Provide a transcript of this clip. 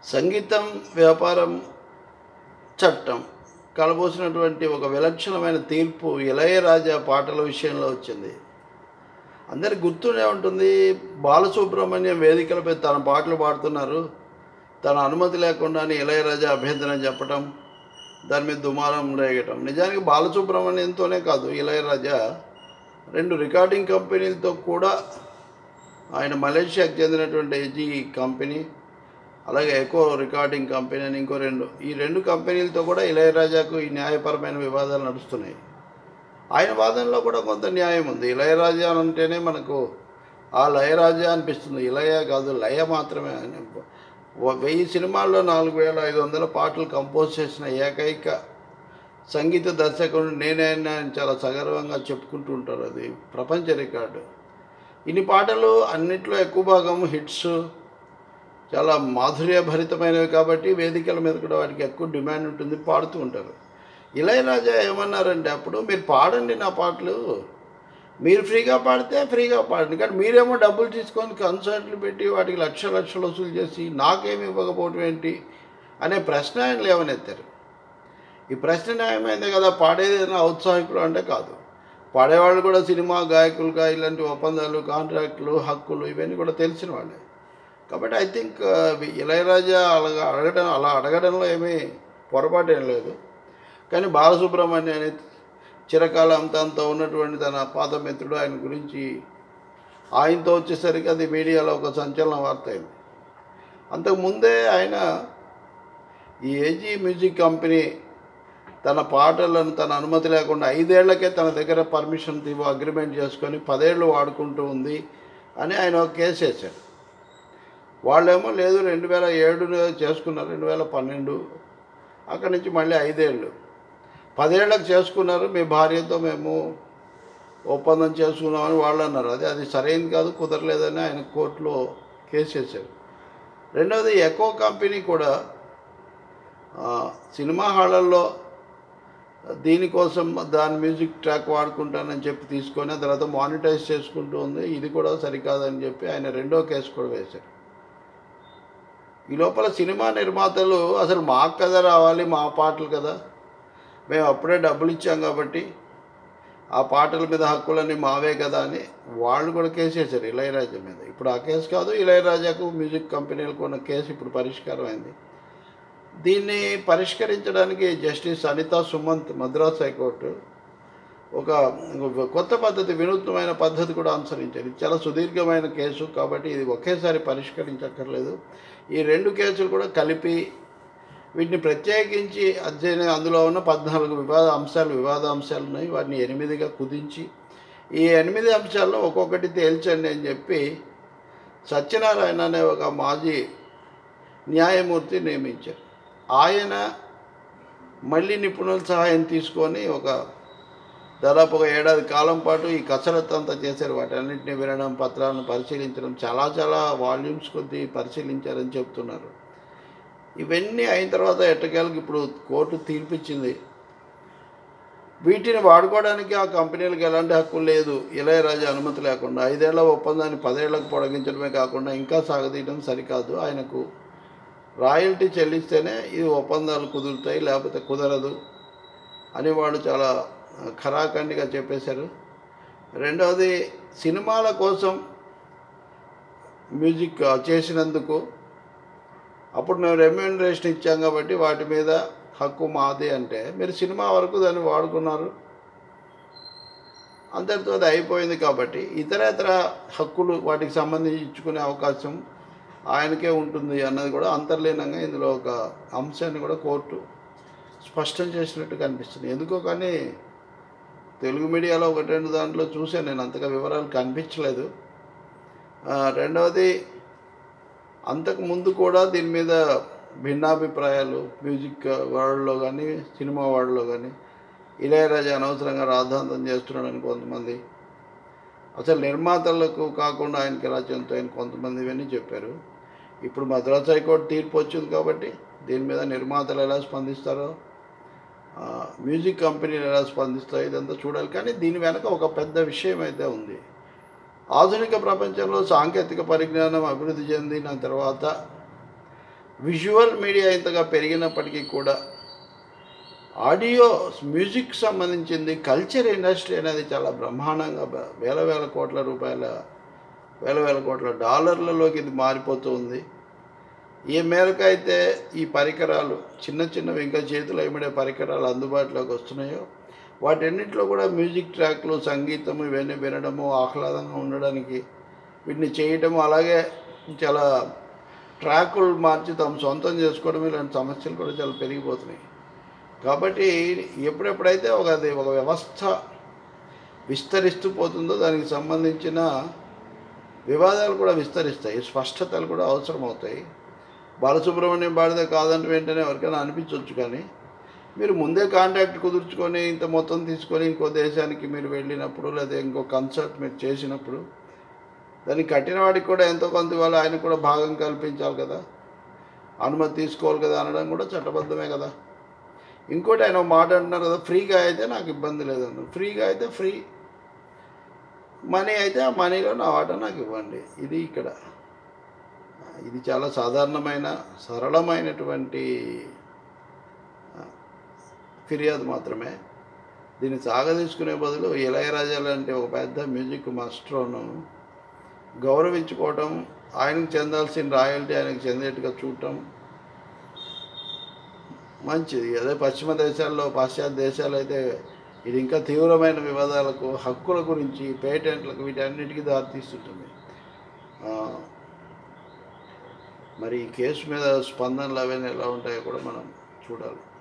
సంగీతం వ్యాపారం చట్టం కలబోసినటువంటి ఒక విలక్షణమైన తీర్పు ఇళయరాజా పాటల విషయంలో వచ్చింది అందరికి గుర్తునే ఉంటుంది బాలసుబ్రహ్మణ్యం వేదికలపై తన పాటలు పాడుతున్నారు తన అనుమతి లేకుండానే ఇళయరాజా అభ్యంతరం చెప్పటం దాని మీద దుమారం రేగటం నిజానికి బాలసుబ్రహ్మణ్యంతోనే కాదు ఇళయరాజా రెండు రికార్డింగ్ కంపెనీలతో కూడా ఆయన మలేషియాకు చెందినటువంటి ఏజీ కంపెనీ అలాగే ఎకో రికార్డింగ్ కంపెనీ అని ఇంకో రెండు ఈ రెండు కంపెనీలతో కూడా ఇళయరాజాకు ఈ న్యాయపరమైన వివాదాలు నడుస్తున్నాయి ఆయన వాదనలో కూడా కొంత న్యాయం ఉంది ఇళయరాజా అని అంటేనే మనకు ఆ లయరాజా అనిపిస్తుంది ఇళయ కాదు లయ మాత్రమే ఆయన ఓ- వెయ్యి సినిమాల్లో నాలుగు వేల ఐదు వందల పాటలు కంపోజ్ చేసిన ఏకైక సంగీత దర్శకుడు నేనే అని ఆయన చాలా సగర్వంగా చెప్పుకుంటూ ఉంటారు అది ప్రపంచ రికార్డు ఇన్ని పాటలు అన్నిట్లో ఎక్కువ భాగం హిట్స్ చాలా మాధుర్యభరితమైనవి కాబట్టి వేదికల మీద కూడా వాటికి ఎక్కువ డిమాండ్ ఉంటుంది పాడుతూ ఉంటారు ఇళయరాజా ఏమన్నారంటే అప్పుడు మీరు పాడండి నా పాటలు మీరు ఫ్రీగా పాడితే ఫ్రీగా పాడండి కానీ మీరేమో డబ్బులు తీసుకొని కన్సర్ట్లు పెట్టి వాటికి లక్ష లక్షలు వసూలు చేసి నాకేమి ఇవ్వకపోవటం ఏంటి అనే ప్రశ్న ఆయన లేవనెత్తారు ఈ ప్రశ్న న్యాయమైందే కదా పాడేది ఏదైనా ఔత్సాహికులు అంటే కాదు పాడేవాళ్ళు కూడా సినిమా గాయకులుగా ఇలాంటి ఒప్పందాలు కాంట్రాక్టులు హక్కులు ఇవన్నీ కూడా తెలిసిన వాళ్ళే కాబట్టి ఐ థింక్ ఇళయరాజా అలా అడగడం అలా అడగడంలో ఏమీ పొరపాటు ఏం లేదు కానీ బాలసుబ్రహ్మణ్యం అనే చిరకాలం అంత అంత ఉన్నటువంటి తన పాత మిత్రుడు ఆయన గురించి ఆయనతో వచ్చేసరికి అది మీడియాలో ఒక సంచలన వార్త అయింది అంతకుముందే ఆయన ఈ ఏజీ మ్యూజిక్ కంపెనీ తన పాటలను తన అనుమతి లేకుండా ఐదేళ్లకే తన దగ్గర పర్మిషన్ తీవ అగ్రిమెంట్ చేసుకొని పదేళ్ళు వాడుకుంటూ ఉంది అని ఆయన ఒక కేసు వేశారు వాళ్ళేమో లేదు రెండు వేల ఏడు చేసుకున్నారు రెండు వేల పన్నెండు అక్కడి నుంచి మళ్ళీ ఐదేళ్ళు పదేళ్ళకి చేసుకున్నారు మీ భార్యతో మేము ఒప్పందం చేసుకున్నామని వాళ్ళు అన్నారు అది అది సరైనది కాదు కుదరలేదని ఆయన కోర్టులో కేసు వేశారు రెండవది ఎకో కంపెనీ కూడా ఆ, సినిమా హాళ్ళల్లో దీనికోసం దాని మ్యూజిక్ ట్రాక్ వాడుకుంటానని చెప్పి తీసుకొని ఆ తర్వాత మానిటైజ్ చేసుకుంటూ ఉంది ఇది కూడా సరికాదని చెప్పి ఆయన రెండో కేసు కూడా వేశారు ఈ లోపల సినిమా నిర్మాతలు అసలు మాకు కదా రావాలి మా పాటలు కదా మేము అప్పుడే డబ్బులు ఇచ్చాం కాబట్టి ఆ పాటల మీద హక్కులన్నీ మావే కదా అని వాళ్ళు కూడా కేసు వేశారు ఇళయరాజా మీద ఇప్పుడు ఆ కేసు కాదు ఇళయరాజాకు మ్యూజిక్ కంపెనీలకు ఉన్న కేసు ఇప్పుడు పరిష్కారం అయింది దీన్ని పరిష్కరించడానికి జస్టిస్ అనితా సుమంత్ మద్రాస్ హైకోర్టు ఒక ఒక కొత్త పద్ధతి వినూత్నమైన పద్ధతి కూడా అనుసరించారు ఇది చాలా సుదీర్ఘమైన కేసు కాబట్టి ఇది ఒకేసారి పరిష్కరించక్కర్లేదు ఈ రెండు కేసులు కూడా కలిపి వీటిని ప్రత్యేకించి అధ్యయనం అందులో ఉన్న పద్నాలుగు వివాద అంశాలు వివాద అంశాలు ఉన్నాయి వాటిని ఎనిమిదిగా కుదించి ఈ ఎనిమిది అంశాలను ఒక్కొక్కటి తేల్చండి అని చెప్పి సత్యనారాయణ అనే ఒక మాజీ న్యాయమూర్తి నియమించారు ఆయన మళ్ళీ నిపుణుల సహాయం తీసుకొని ఒక దాదాపు ఒక ఏడాది కాలం పాటు ఈ కసరత్తు అంతా చేశారు వాటన్నింటినీ వినడం పత్రాలను పరిశీలించడం చాలా చాలా వాల్యూమ్స్ కొద్దీ పరిశీలించారని చెప్తున్నారు ఇవన్నీ అయిన తర్వాత ఎట్టకేలకు ఇప్పుడు కోర్టు తీర్పిచ్చింది వీటిని వాడుకోవడానికి ఆ కంపెనీలకు ఎలాంటి హక్కు లేదు ఇళయరాజా అనుమతి లేకుండా ఐదేళ్ల ఒప్పందాన్ని పదేళ్లకు పొడిగించడమే కాకుండా ఇంకా సాగదీయడం సరికాదు ఆయనకు రాయల్టీ చెల్లిస్తేనే ఈ ఒప్పందాలు కుదురుతాయి లేకపోతే కుదరదు అని వాళ్ళు చాలా ఖరాఖండిగా చెప్పేశారు రెండవది సినిమాల కోసం మ్యూజిక్ చేసినందుకు అప్పుడు మేము రెమ్యూనరేషన్ ఇచ్చాం కాబట్టి వాటి మీద హక్కు మాది అంటే మీరు సినిమా వరకు దాన్ని వాడుకున్నారు అందరితో అది అయిపోయింది కాబట్టి ఇతర ఇతర హక్కులు వాటికి సంబంధించి ఇచ్చుకునే అవకాశం ఆయనకే ఉంటుంది అన్నది కూడా అంతర్లీనంగా ఇందులో ఒక అంశాన్ని కూడా కోర్టు స్పష్టం చేసినట్టు కనిపిస్తుంది ఎందుకో కానీ తెలుగు మీడియాలో ఒకటి రెండు దాంట్లో చూశాను నేను అంతగా వివరాలు కనిపించలేదు ఆ, రెండవది అంతకు ముందు కూడా దీని మీద భిన్నాభిప్రాయాలు మ్యూజిక్ వరల్డ్లో కానీ సినిమా వరల్డ్లో కానీ ఇళయరాజా అనవసరంగా రాద్ధాంతం చేస్తున్నాడని కొంతమంది అసలు నిర్మాతలకు కాకుండా ఆయనకి ఎలా చెందుతాయని కొంతమంది ఇవన్నీ చెప్పారు ఇప్పుడు మద్రాస్ హైకోర్టు తీర్పు వచ్చింది కాబట్టి దీని మీద నిర్మాతలు ఎలా స్పందిస్తారో ఆ, మ్యూజిక్ కంపెనీలు ఎలా స్పందిస్తాయో ఇదంతా చూడాలి కానీ దీని వెనక ఒక పెద్ద విషయం అయితే ఉంది ఆధునిక ప్రపంచంలో సాంకేతిక పరిజ్ఞానం అభివృద్ధి చెందిన తర్వాత విజువల్ మీడియా ఇంతగా పెరిగినప్పటికీ కూడా ఆడియో మ్యూజిక్ సంబంధించింది కల్చర్ ఇండస్ట్రీ అనేది చాలా బ్రహ్మాండంగా బ- వేల వేల కోట్ల రూపాయల వేల వేల కోట్ల డాలర్లలోకి ఇది మారిపోతూ ఉంది ఏ మేరకు అయితే ఈ పరికరాలు చిన్న చిన్నవి ఇంకా చేతులు ఇమిడే పరికరాలు అందుబాటులోకి వస్తున్నాయో వాటన్నిటిలో కూడా మ్యూజిక్ ట్రాక్లు సంగీతం ఇవన్నీ వినడము ఆహ్లాదంగా ఉండడానికి వీటిని చేయటము అలాగే చాలా ట్రాకులు మార్చి తమ సొంతం చేసుకోవడం ఇలాంటి సమస్యలు కూడా చాలా పెరిగిపోతున్నాయి కాబట్టి ఎప్పుడెప్పుడైతే ఒక అది ఒక వ్యవస్థ విస్తరిస్తూ పోతుందో దానికి సంబంధించిన వివాదాలు కూడా విస్తరిస్తాయి స్పష్టతలు కూడా అవసరమవుతాయి బాలసుబ్రహ్మణ్యం పాడితే కాదంటే వెంటనే ఎవరికైనా అనిపించవచ్చు కానీ మీరు ముందే కాంటాక్ట్ కుదుర్చుకొని ఇంత మొత్తం తీసుకొని ఇంకో దేశానికి మీరు వెళ్ళినప్పుడు లేదా ఇంకో కన్సర్ట్ మీరు చేసినప్పుడు దానికి కట్టిన వాడికి కూడా ఎంతో కొంత ఇవాళ ఆయన కూడా భాగం కల్పించాలి కదా అనుమతి తీసుకోవాలి కదా అనడం కూడా చట్టబద్ధమే కదా ఇంకోటి ఆయన ఒక మాట అంటున్నారు కదా ఫ్రీగా అయితే నాకు ఇబ్బంది లేదన్నారు ఫ్రీగా అయితే ఫ్రీ మనీ అయితే ఆ మనీలో నా వాటా నాకు ఇవ్వండి ఇది ఇక్కడ ఇది చాలా సాధారణమైన సరళమైనటువంటి ఆ, ఫిర్యాదు మాత్రమే దీన్ని సాగదీసుకునే బదులు ఇళయరాజా లాంటి ఒక పెద్ద మ్యూజిక్ మాస్టర్ను గౌరవించుకోవటం ఆయనకు చెందాల్సిన రాయల్టీ ఆయనకు చెందేట్టుగా చూడటం మంచిది అదే పశ్చిమ దేశాల్లో పాశ్చాత్య దేశాలు అయితే ఇది ఇంకా తీవ్రమైన వివాదాలకు హక్కుల గురించి పేటెంట్లకు వీటన్నిటికీ దారితీస్తుంటుంది ఆ, మరి ఈ కేసు మీద స్పందనలు అవన్నీ ఎలా ఉంటాయో కూడా మనం చూడాలి